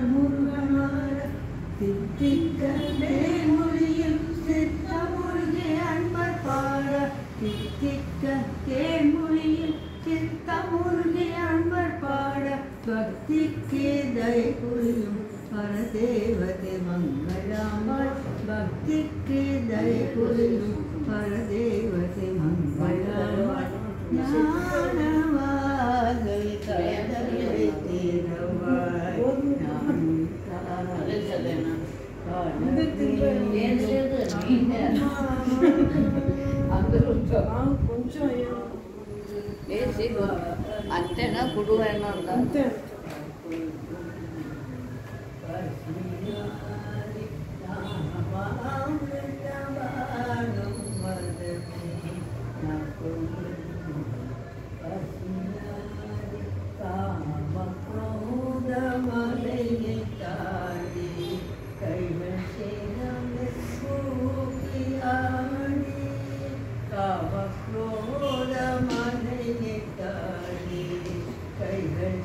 முருகனார தித்திக்க தேன்மொழியில் சித்தமுருகே அன்பர் பாட தித்திக்க தேன்மொழியில் சித்தமுருகே அன்பர் பாட பக்திக்கே தயை புரியும் பரதேவதே மங்களாம்பாள் பக்திக்கே தயை புரியும் பரதேவதே மங்களாம்பாள் ஞானவாகை கடலை தீரவாய் ஞானம் కొంచెం అంతేనా కుడువైనా ఉందా అంతే கைகள்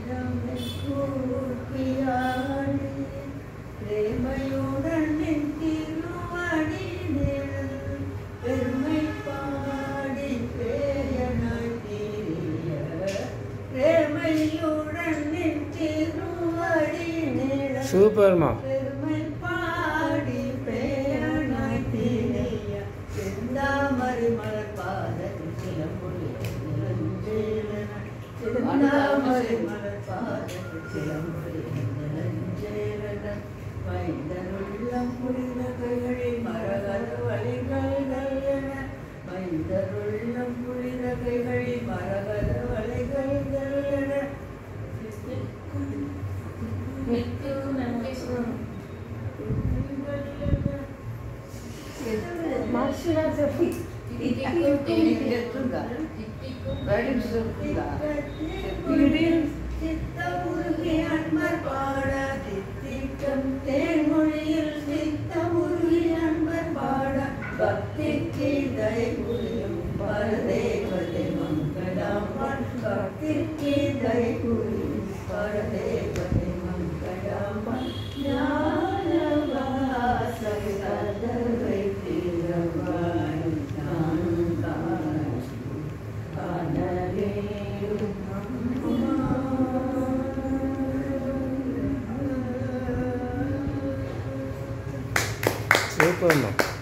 சேரமியாடி பிரேமையுடன் நின் திருவடி நிழல் பெருமை பாடி பேயனாய் தீரிய பிரேமையுடன் நின் திருவடி நிழல் சூப்பர்மா பெருமை பாடி பேயனாய் தீரிய செந்தாமரை மலர் பாதத்தில் சிலம்பொழி நிலஞ்சேலன செந்தாமரை மலர் பாதத்தில் சிலம்பொழி நிலஞ்சேலன மைந்தருள்ளம் புரிந்த கைகளை மரகத வழிகள் என மைந்தருள்ளம் புரிந்த கைகளை மரகத வழிகள் என சித்தமுருகி அன்பர் பாட தித்திக்கம் தேன்மொழியில் சித்தமுருகி அன்பர் பாட பக்திக்கு தயை புரியும் பரதேவதை மங்களாம்பாள் பக்திக்கு தயை புரியும் பரதேவதை மங்களாம்பாள் ஞானவாசம் கதவை திறவாய் நானும் காண சூப்பர்மா